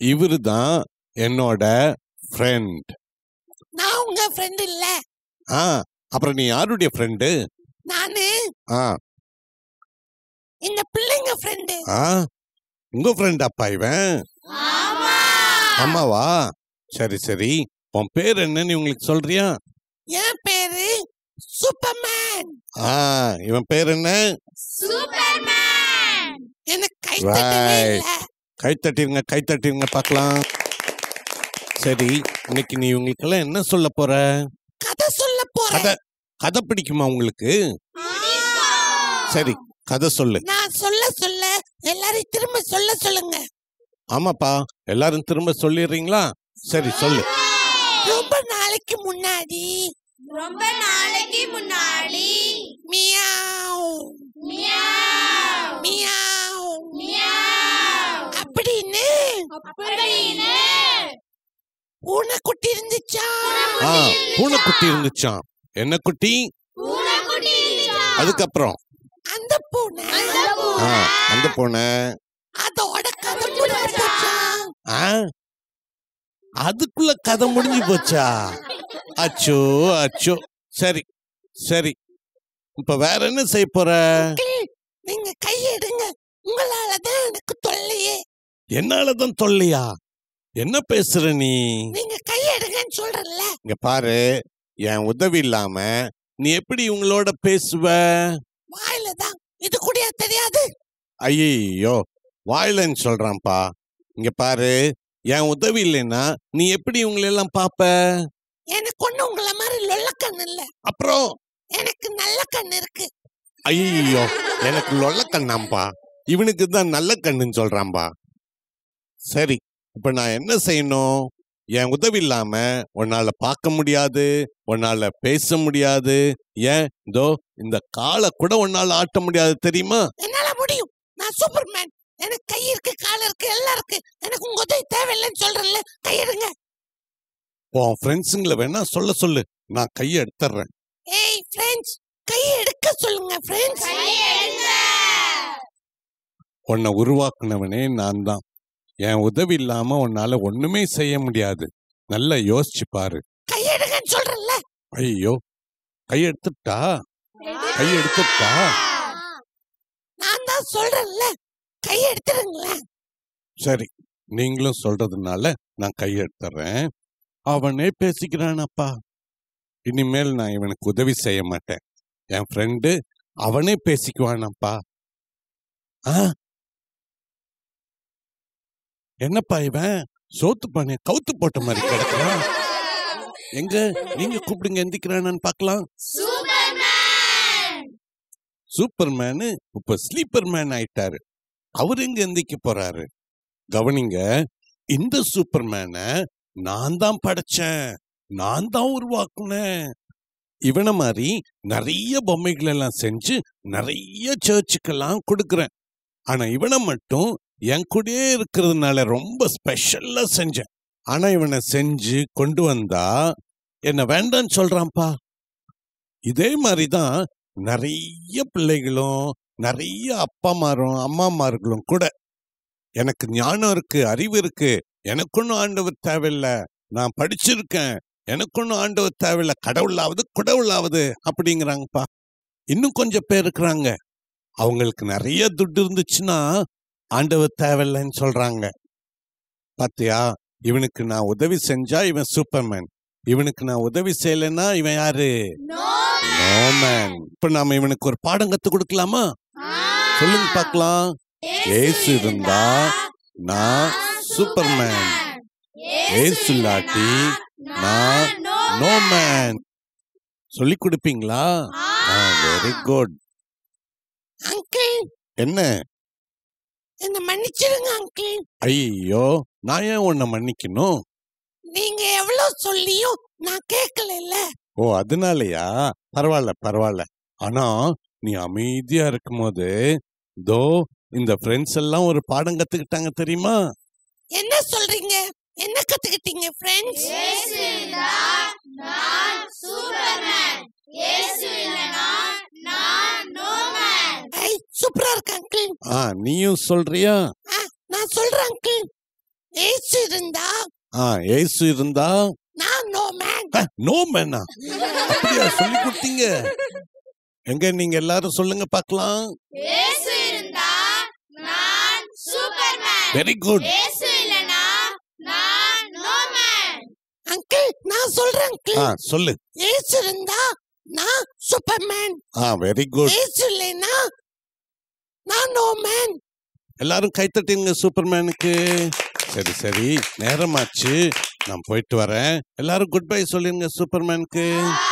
இவரு தான் என்னோட ஃப்ரெண்ட் நான் உங்க ஃப்ரெண்ட் இல்ல ஆ அப்புறம் நீ யாருடைய ஃப்ரெண்டு நானு ஆ இந்த பிள்ளைங்க ஃப்ரெண்டு ஆ உங்க ஃப்ரெண்ட் அப்பா இவன் ஆமாவா சரி சரி உன் பேர் என்னன்னு உங்களுக்கு சொல்றியா என் பேரு சூப்பர்மேன் ஆ இவன் பேர் என்ன எனக்கு கை தட்டவே Right. இல்ல கை தட்டிருங்க கை தட்டிருங்க பார்க்கலாம் சரி இன்னைக்கு நீ உங்களுக்கெல்லாம் என்ன சொல்ல போற கதை சொல்ல போறேன் கதை கதை பிடிக்குமா உங்களுக்கு சரி கதை சொல்லு நான் சொல்ல சொல்ல எல்லாரையும் திரும்ப சொல்ல சொல்லுங்க ஆமாப்பா எல்லாரும் திரும்ப சொல்லிடுறீங்களா சரி சொல்லு ரொம்ப நாளைக்கு முன்னாடி ரொம்ப நாளைக்கு முன்னாடி மியாவ் மியாவ் மியாவ் மியாவ் அப்படின்னு அப்படின்னு பூனைக்குட்டி இருந்துச்சா ஆ பூனைக்குட்டி இருந்துச்சாம் என்ன குட்டி பூனைக்குட்டி இருந்துச்சா? அதுக்கப்புறம் அந்த பூனை அந்த ஆ பூனை அந்த பூனை அதோட கதை முடிஞ்சு போச்சா ஆ அதுக்குள்ள கதை முடிஞ்சு போச்சா அச்சோ அச்சோ சரி சரி இப்ப வேற என்ன செய்ய போற அங்கிள், நீங்க கையெடுங்க உங்களாலதான் எனக்கு தொல்லையே என்னாலதான் தொல்லையா என்ன பேசுற நீ நீங்க கையெடுங்கன்னு சொல்றேன்ல இங்க பாரு என் உதவி இல்லாம நீ எப்படி உங்களோட பேசுவ வாயில தான் இது கூடயா தெரியாது ஐயோ வாயிலன்னு சொல்றான்ப்பா இங்க பாரு என் உதவி இல்லைன்னா நீ எப்படி உங்களை எல்லாம் பாப்ப எனக்கு ஒண்ணு உங்கள மாதிரி லொல்ல கண்ணு இல்ல அப்புறம் எனக்கு நல்ல கண்ணு இருக்கு ஐயோ எனக்கு லொல்ல கண்ணாம்பா இவனுக்கு தான் நல்ல கண்ணுன்னு சொல்றான்பா சரி இப்ப நான் என்ன செய்யணும் என் உதவி இல்லாம உன்னால பார்க்க முடியாது உன்னால பேச முடியாது ஏன் இதோ இந்த காலை கூட உன்னால ஆட்ட முடியாது தெரியுமா என்னால முடியும் நான் சூப்பர்மேன் எனக்கு கை இருக்கு கால் இருக்கு எல்லாம் இருக்கு எனக்கு உங்க உதவி தேவையில்லைன்னு சொல்றேன்ல கையெடுங்க உன் ஃப்ரெண்ட்ஸுங்களை வேணா சொல்ல சொல்லு நான் கையை எடுத்துறேன் ஏய் ஃப்ரெண்ட்ஸ் கை எடுக்க சொல்லுங்க ஃப்ரெண்ட்ஸ் கையெடுங்க உன்னை உருவாக்குனவனே நான் தான் என் உதவி இல்லாம உன்னால ஒண்ணுமே செய்ய முடியாது நல்லா யோசிச்சு பாரு கையெடுங்கன்னு சொல்றேன்ல ஐயோ கை எடுத்துட்டா கை எடுத்துட்டா நான் தான் சொல்றேன்ல கை எடுத்துருங்களேன் சரி நீங்களும் சொல்றதுனால நான் கை எடுத்துறேன் அவனே பேசிக்கிறானப்பா இனிமேல் நான் இவனுக்கு உதவி செய்ய மாட்டேன் என் ஃப்ரெண்டு அவனே பேசிக்குவானப்பா ஆ என்னப்பா இவன் சோத்து பானைய கவுத்து போட்ட மாதிரி கிடக்குறான் எங்க நீங்க கூப்பிடுங்க எந்திக்கிறானான்னு பார்க்கலாம் சூப்பர்மேன் சூப்பர்மேனு இப்ப ஸ்லீப்பர் மேன் ஆயிட்டாரு அவர் எங்க எந்திக்க போறாரு கவனிங்க இந்த சூப்பர்மேனை நான் தான் படைச்சேன் நான் தான் உருவாக்குனேன் இவனை மாதிரி நிறைய பொம்மைகள் எல்லாம் செஞ்சு நிறைய சர்ச்சுக்கெல்லாம் கொடுக்குறேன் ஆனா இவனை மட்டும் என் கூடயே இருக்கிறதுனால ரொம்ப ஸ்பெஷலா செஞ்சேன் ஆனா இவனை செஞ்சு கொண்டு வந்தா என்ன வேண்டான்னு சொல்றான்ப்பா இதே மாதிரி தான் நிறைய பிள்ளைகளும் நிறைய அப்பாமாரும் அம்மாமார்களும் கூட எனக்கு ஞானம் இருக்கு அறிவு இருக்கு எனக்கொன்னும் ஆண்டவர் தேவையில்ல நான் படிச்சிருக்கேன் எனக்கொன்னும் ஆண்டவர் தேவையில்ல கடவுளாவது குடவுளாவது அப்படிங்கிறாங்கப்பா இன்னும் கொஞ்சம் பேர் இருக்கிறாங்க அவங்களுக்கு நிறைய துட்டு இருந்துச்சுன்னா ஆண்டவர் தேவையில்லைன்னு சொல்றாங்க பாத்தியா இவனுக்கு நான் உதவி செஞ்சா இவன் சூப்பர்மேன் இவனுக்கு நான் உதவி செய்யலைன்னா இவன் யாரு நோமேன் இப்ப நாம இவனுக்கு ஒரு பாடம் கத்து கொடுக்கலாமா சொல்லுங்க பார்க்கலாம் ஏசு இருந்தா நான் சூப்பர்மேன் ஏசு இல்லாட்டி நான் நோமேன் சொல்லி கொடுப்பீங்களா வெரி குட் அங்கிள் என்ன என்ன மன்னிச்சிடுங்க அங்கிள் ஐயோ நான் ஏன் உன்னை மன்னிக்கணும் நீங்க எவ்வளவு சொல்லியும் நான் கேட்கல ஓ அதனாலயா பரவாயில்ல பரவாயில்ல ஆனா நீ அமைதியா இருக்கும்போது தோ இந்த ஃப்ரெண்ட்ஸ் எல்லாம் ஒரு பாடம் கத்துக்கிட்டாங்க தெரியுமா என்ன சொல்றீங்க என்ன கத்துக்கிட்டீங்க ஃப்ரெண்ட்ஸ் இயேசு இருந்தா நான் சூப்பர்மேன் இயேசு இல்லனா நான் நோமேன் ஐ சூப்பரா இருக்கு அங்கிள் ஆ நீயும் சொல்றியா நான் சொல்றேன் அங்கிள் ஏசு இருந்தா ஆ ஏசு இருந்தா நான் நோ மேன் நோ மேனா அப்படியா சொல்லி கொடுத்தீங்க எங்க நீங்க எல்லாரும் சொல்லுங்க பார்க்கலாம் இயேசு இருந்தா நான் சூப்பர்மேன் வெரி குட் இயேசு இல்லனா நான் நோமேன் அங்கிள் நான் சொல்றேன் ஆ அங்கிள் சொல்லு ஏசு இருந்தா நான் சூப்பர்மேன் ஆ வெரி குட் ஏசு இல்லைன்னா நான் நோ மேன் எல்லாரும் கைத்தட்டிங்க சூப்பர்மேனுக்கு சரி சரி நேரமாச்சு நான் போயிட்டு வரேன் எல்லாரும் குட் பை சொல்லிருங்க சூப்பர்மேனுக்கு Bye.